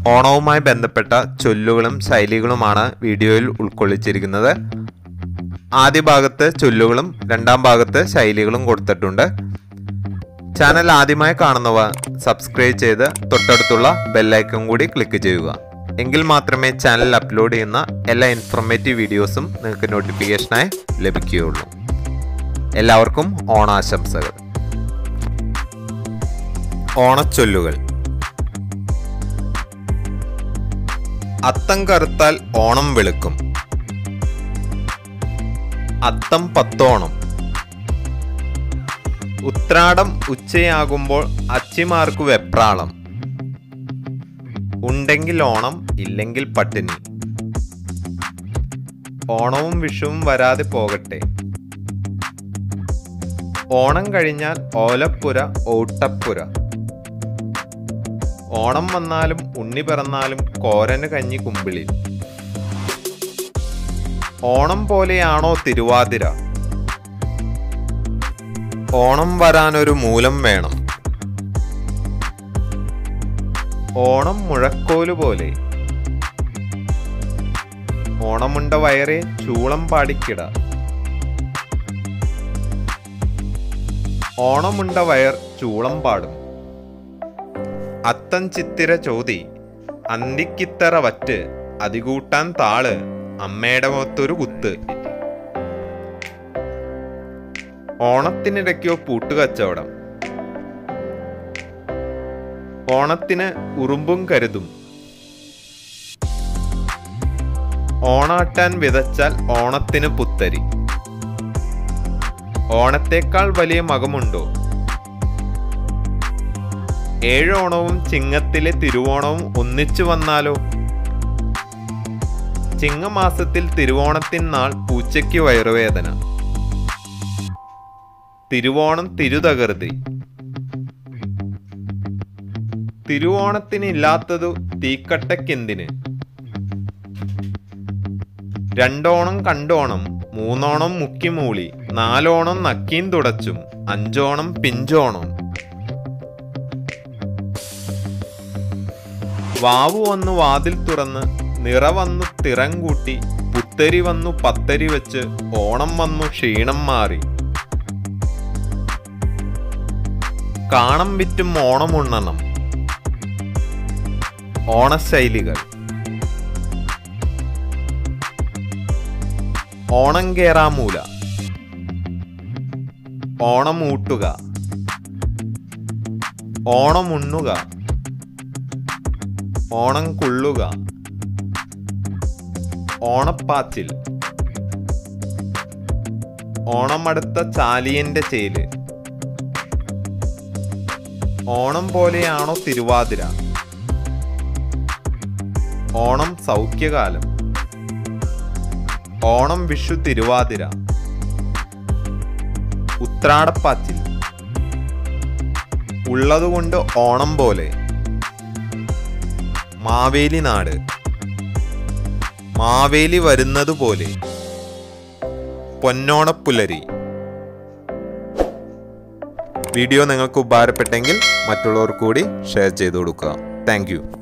ഓണവുമായി ബന്ധപ്പെട്ട ചൊല്ലുകളും ശൈലികളുമാണ് വീഡിയോയിൽ ഉൾക്കൊള്ളിച്ചിരിക്കുന്നത് ആദ്യ ഭാഗത്ത് ചൊല്ലുകളും രണ്ടാം ഭാഗത്ത് ശൈലികളും കൊടുത്തിട്ടുണ്ട് ചാനൽ ആദ്യമായി കാണുന്നവ സബ്സ്ക്രൈബ് ചെയ്ത് തൊട്ടടുത്തുള്ള ബെല്ലൈക്കൺ കൂടി ക്ലിക്ക് ചെയ്യുക എങ്കിൽ മാത്രമേ ചാനൽ അപ്ലോഡ് ചെയ്യുന്ന എല്ലാ ഇൻഫോർമേറ്റീവ് വീഡിയോസും നിങ്ങൾക്ക് നോട്ടിഫിക്കേഷനായി ലഭിക്കുകയുള്ളൂ എല്ലാവർക്കും ഓണാശംസകൾ ഓണച്ചൊല്ലുകൾ അത്തം കറുത്താൽ ഓണം വെളുക്കും അത്തം പത്തോണം ഉത്രാടം ഉച്ചയാകുമ്പോൾ അച്ചിമാർക്ക് വെപ്രാളം ഉണ്ടെങ്കിൽ ഓണം ഇല്ലെങ്കിൽ പട്ടിണി ഓണവും വിഷുവും വരാതെ പോകട്ടെ ഓണം കഴിഞ്ഞാൽ ഓലപ്പുര ഓട്ടപ്പുര ഓണം വന്നാലും ഉണ്ണി പിറന്നാലും കോരന് കഞ്ഞി കുമ്പിളിൽ ഓണം പോലെയാണോ തിരുവാതിര ഓണം വരാനൊരു മൂലം വേണം ഓണം മുഴക്കോല് പോലെ ഓണമുണ്ട വയറെ ചൂളം പാടിക്കിട ഓണമുണ്ട വയർ ചൂളം പാടും അത്തം ചിത്തിര ചോതി അന്തിക്കിത്തറ വറ്റ് അതികൂട്ടാൻ താള് അമ്മയുടെ മുഖത്തൊരു കുത്ത് ഓണത്തിനിടയ്ക്കോ പൂട്ടുകച്ചവടം ഓണത്തിന് ഉറുമ്പും കരുതും ഓണാട്ടാൻ വിതച്ചാൽ ഓണത്തിന് പുത്തരി ഓണത്തേക്കാൾ വലിയ മകമുണ്ടോ ഏഴോണവും ചിങ്ങത്തിലെ തിരുവോണവും ഒന്നിച്ചു വന്നാലോ ചിങ്ങമാസത്തിൽ തിരുവോണത്തിൻ നാൾ പൂച്ചയ്ക്ക് വയറുവേദന തിരുവോണം തിരുതകൃതി തിരുവോണത്തിനില്ലാത്തതു തീക്കട്ടയ്ക്കെന്തിന് രണ്ടോണം കണ്ടോണം മൂന്നോണം മുക്കിമൂളി നാലോണം നക്കീൻ തുടച്ചും അഞ്ചോണം പിഞ്ചോണം വാവു വന്നു വാതിൽ തുറന്ന് നിറ വന്നു തിറം കൂട്ടി പുത്തരി വന്നു പത്തരി വെച്ച് ഓണം വന്നു ക്ഷീണം മാറി കാണം വിറ്റും ഓണം ഉണ്ണണം ഓണശൈലികൾ ഓണം കേറാമൂല ഓണം ഊട്ടുക ഓണം ഉണ്ണുക ഓണം കൊള്ളുക ഓണപ്പാച്ചിൽ ഓണമടുത്ത ചാലിയന്റെ ചേല് ഓണം പോലെയാണോ തിരുവാതിര ഓണം സൗഖ്യകാലം ഓണം വിഷു തിരുവാതിര ഉത്രാടപ്പാച്ചിൽ ഉള്ളതുകൊണ്ട് ഓണം പോലെ മാവേലി നാട് മാവേലി വരുന്നത് പോലെ പൊന്നോണപ്പുലരി വീഡിയോ നിങ്ങൾക്ക് ഉപകാരപ്പെട്ടെങ്കിൽ മറ്റുള്ളവർ കൂടി ഷെയർ ചെയ്ത് കൊടുക്കുക താങ്ക്